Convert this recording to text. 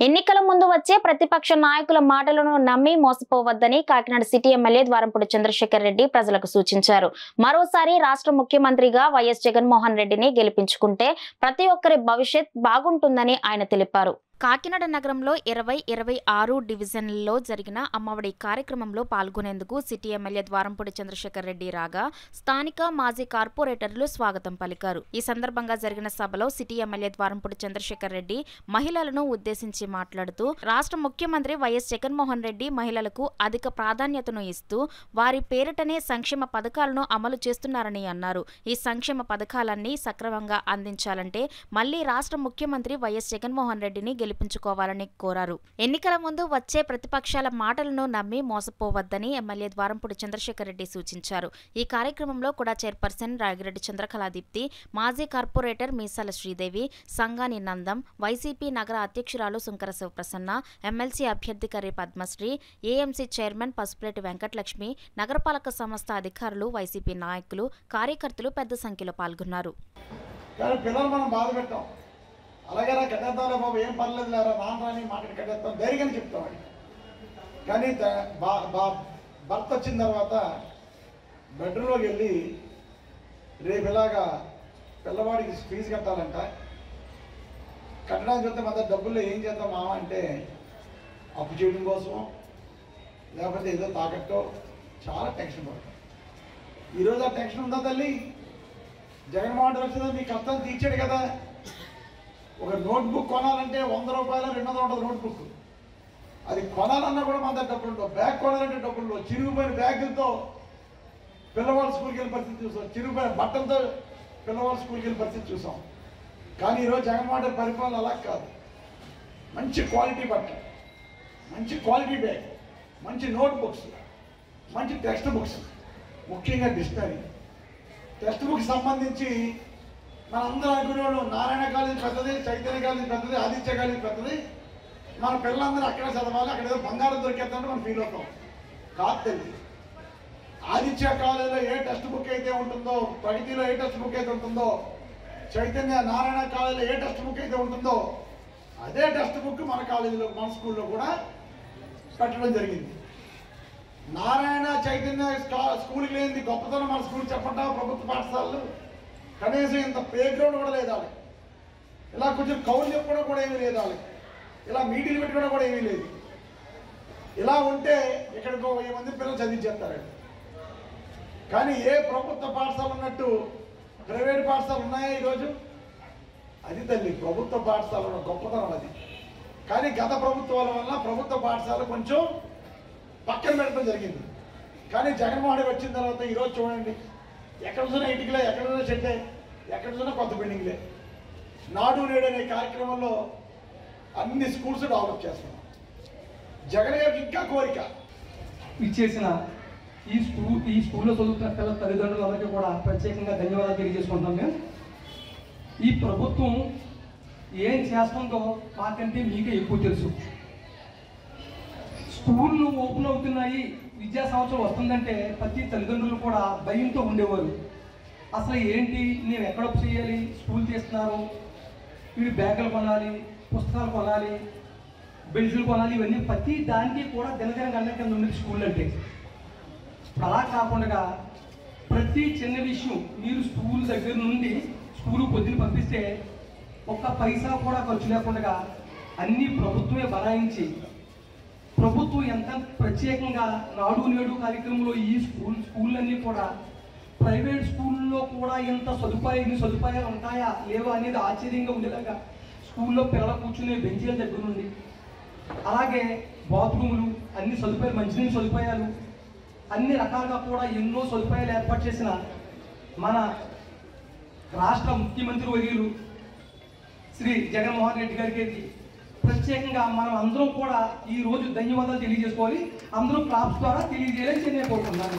ఎన్నికల ముందు వచ్చే ప్రతిపక్ష నాయకుల మాటలను నమ్మి మోసపోవద్దని కాకినాడ సిటీ ఎమ్మెల్యే ద్వారంపూడి చంద్రశేఖర్ రెడ్డి ప్రజలకు సూచించారు మరోసారి రాష్ట్ర ముఖ్యమంత్రిగా వైఎస్ జగన్మోహన్ రెడ్డిని గెలిపించుకుంటే ప్రతి ఒక్కరి భవిష్యత్ బాగుంటుందని ఆయన తెలిపారు కాకినాడ నగరంలో ఇరవై ఇరవై ఆరు డివిజన్లలో జరిగిన అమ్మఒడి కార్యక్రమంలో పాల్గొనేందుకు సిటీ ఎమ్మెల్యే ద్వారంపూడి చంద్రశేఖర్ రెడ్డి రాగా స్థానిక మాజీ కార్పొరేటర్లు స్వాగతం పలికారు ఈ సందర్భంగా జరిగిన సభలో సిటీ ఎమ్మెల్యే ద్వారంపూడి చంద్రశేఖర్ రెడ్డి మహిళలను ఉద్దేశించి మాట్లాడుతూ రాష్ట్ర ముఖ్యమంత్రి వైఎస్ జగన్మోహన్ రెడ్డి మహిళలకు అధిక ప్రాధాన్యతను ఇస్తూ వారి పేరిటనే సంక్షేమ పథకాలను అమలు చేస్తున్నారని అన్నారు ఈ సంక్షేమ పథకాలన్నీ సక్రమంగా అందించాలంటే మళ్లీ రాష్ట్ర ముఖ్యమంత్రి వైఎస్ జగన్మోహన్ రెడ్డిని గెలిపించుకోవాలని కోరారు ఎన్నికల ముందు వచ్చే ప్రతిపక్షాల మాటలను నమ్మి మోసపోవద్దని ఎమ్మెల్యే ద్వారంపూడి చంద్రశేఖర్ రెడ్డి సూచించారు ఈ కార్యక్రమంలో కూడా చైర్పర్సన్ రాగిరెడ్డి చంద్రకళాదీప్తి మాజీ కార్పొరేటర్ మీసాల శ్రీదేవి సంగాని నందం వైసీపీ నగర అధ్యక్షురాలు సుంకర శివప్రసన్న ఎమ్మెల్సీ అభ్యర్థి కర్రి పద్మశ్రీ ఏఎంసీ చైర్మన్ పసుపులేటి వెంకటలక్ష్మి నగరపాలక సంస్థ అధికారులు వైసీపీ నాయకులు కార్యకర్తలు పెద్ద సంఖ్యలో పాల్గొన్నారు కానీ పిల్లలు మనం బాధ పెట్టాం అలాగే రా కట్టేద్దాంలే బాబు ఏం పర్లేదు లేరా నాన్న రాని మాట్లాడి కట్టేస్తాం ధైర్యంగా చెప్తాం అది కానీ త- బా బా భర్త వచ్చిన తర్వాత బెడ్రూమ్లోకి వెళ్ళి రేపు ఇలాగా పిల్లవాడికి ఫీజు కట్టాలంట కట్టడానికి వస్తే మన డబ్బుల్లో ఏం చేద్దాం మామ అంటే అప్పు చేయడం కోసం లేకపోతే ఏదో తాకట్టో చాలా టెన్షన్ పడతాం ఈరోజు ఆ టెన్షన్ ఉందా తల్లి జగన్మోహన్ రెడ్డి వచ్చిందా మీ కష్టం తీర్చాడు కదా ఒక నోట్బుక్ కొనాలంటే వంద రూపాయలు రెండు వందలు ఉంటుంది నోట్బుక్ అది కొనాలన్నా కూడా మన దగ్గర డబ్బులు ఉండవు బ్యాగ్ కొనాలంటే డబ్బులు ఉండవు చిరుగుపోయిన బ్యాగులతో పిల్లవాళ్ళు స్కూల్కి వెళ్ళి పరిస్థితి చూసాం చిరుగుపోయిన బట్టలతో పిల్లవాళ్ళు స్కూల్కి వెళ్ళి పరిస్థితి చూసాం కానీ ఈరోజు జగన్మోహన్ రెడ్డి పరిపాలన అలా కాదు మంచి క్వాలిటీ బట్టలు మంచి క్వాలిటీ బ్యాగ్ మంచి నోట్ బుక్స్ మంచి టెక్స్ట్ బుక్స్ ముఖ్యంగా డిక్షనరీ టెక్స్ట్ బుక్ సంబంధించి మనందరం అనుకునేవాళ్ళు నారాయణ కాలేజీ పెద్దది చైతన్య కాలేజీ పెద్దది ఆదిత్య కాలేజీ పెద్దది మన పిల్లలందరూ అక్కడే చదవాలి అక్కడ ఏదో బంగారం దొరికేద్దంటే మనం ఫీల్ అవుతాం కాదు తెలియదు ఆదిత్య కాలేజీలో ఏ టెక్స్ట్ బుక్ అయితే ఉంటుందో ప్రగతిలో ఏ టెక్స్ట్ బుక్ అయితే ఉంటుందో చైతన్య నారాయణ కాలేజీలో ఏ టెక్స్ట్ బుక్ అయితే ఉంటుందో అదే టెక్స్ట్ బుక్ మన కాలేజీలో మన స్కూల్లో కూడా పెట్టడం జరిగింది నారాయణ చైతన్య స్కా- స్కూల్కి లేనిది గొప్పతనం మన స్కూల్ చెప్పంటా ప్రభుత్వ పాఠశాలలు కనీసం ఇంత ప్లే గ్రౌండ్ కూడా లేదు వాళ్ళకి ఇలా కొంచెం కౌలు చెప్పుకోవడం కూడా ఏమీ లేదు వాళ్ళకి ఇలా మీటింగ్లు పెట్టుకోవడం కూడా ఏమీ లేదు ఇలా ఉంటే ఇక్కడికి ఒక వెయ్యి మంది పిల్లలు చదివించేస్తారండి కానీ ఏ ప్రభుత్వ పాఠశాల ఉన్నట్టు ప్రైవేట్ పాఠశాలలు ఉన్నాయా ఈరోజు అది తల్లి ప్రభుత్వ పాఠశాల ఉన్న గొప్పతనం అది కానీ గత ప్రభుత్వాల వల్ల ప్రభుత్వ పాఠశాల కొంచెం పక్కన పెట్టడం జరిగింది కానీ జగన్మోహన్ రెడ్డి వచ్చిన తర్వాత ఈరోజు చూడండి ఎక్కడ చూసినా ఇటుకలే ఎక్కడ చూసినా చెట్టే ఎక్కడ చూసినా కొత్త బిల్డింగ్లే నాడు నేడు అనే కార్యక్రమంలో అన్ని స్కూల్స్ డెవలప్ చేస్తున్నాం జగన్ గారికి ఇంకా కోరిక ఇచ్చేసిన ఈ స్కూల్ ఈ స్కూల్లో చదువుతున్న పిల్లల తల్లిదండ్రులందరికీ కూడా ప్రత్యేకంగా ధన్యవాదాలు తెలియజేసుకుంటున్నాం మేము ఈ ప్రభుత్వం ఏం చేస్తుందో మాకంటే మీకే ఎక్కువ తెలుసు స్కూళ్ళు ఓపెన్ అవుతున్నాయి విద్యా సంవత్సరం వస్తుందంటే ప్రతి తల్లిదండ్రులు కూడా భయంతో ఉండేవారు అసలు ఏంటి నేను ఎక్కడ చేయాలి స్కూల్ చేస్తున్నారు వీడు బ్యాగులు కొనాలి పుస్తకాలు కొనాలి బెల్ట్లు కొనాలి ఇవన్నీ ప్రతి దానికి కూడా దినదిన గంట కింద ఉండేది స్కూల్ అంటే ఇప్పుడు అలా కాకుండా ప్రతి చిన్న విషయం మీరు స్కూల్ దగ్గర నుండి స్కూల్ పొద్దున పంపిస్తే ఒక్క పైసా కూడా ఖర్చు లేకుండా అన్ని ప్రభుత్వమే బనాయించి ప్రభుత్వం ఎంత ప్రత్యేకంగా నాడు నేడు కార్యక్రమంలో ఈ స్కూల్ స్కూళ్ళన్నీ కూడా ప్రైవేట్ స్కూల్లో కూడా ఇంత సదుపాయం ఇన్ని సదుపాయాలు ఉంటాయా లేవా అనేది ఆశ్చర్యంగా ఉండేలాగా స్కూల్లో పిల్లలు కూర్చునే బెంచీల దగ్గర నుండి అలాగే బాత్రూములు అన్ని సదుపాయాలు మంచినీటి సదుపాయాలు అన్ని రకాలుగా కూడా ఎన్నో సదుపాయాలు ఏర్పాటు చేసిన మన రాష్ట్ర ముఖ్యమంత్రి వర్యులు శ్రీ జగన్మోహన్ రెడ్డి గారికి ప్రత్యేకంగా మనం అందరం కూడా ఈ రోజు ధన్యవాదాలు తెలియజేసుకోవాలి అందరూ క్లాప్స్ ద్వారా తెలియజేయాలని నేను కోరుకుంటున్నాను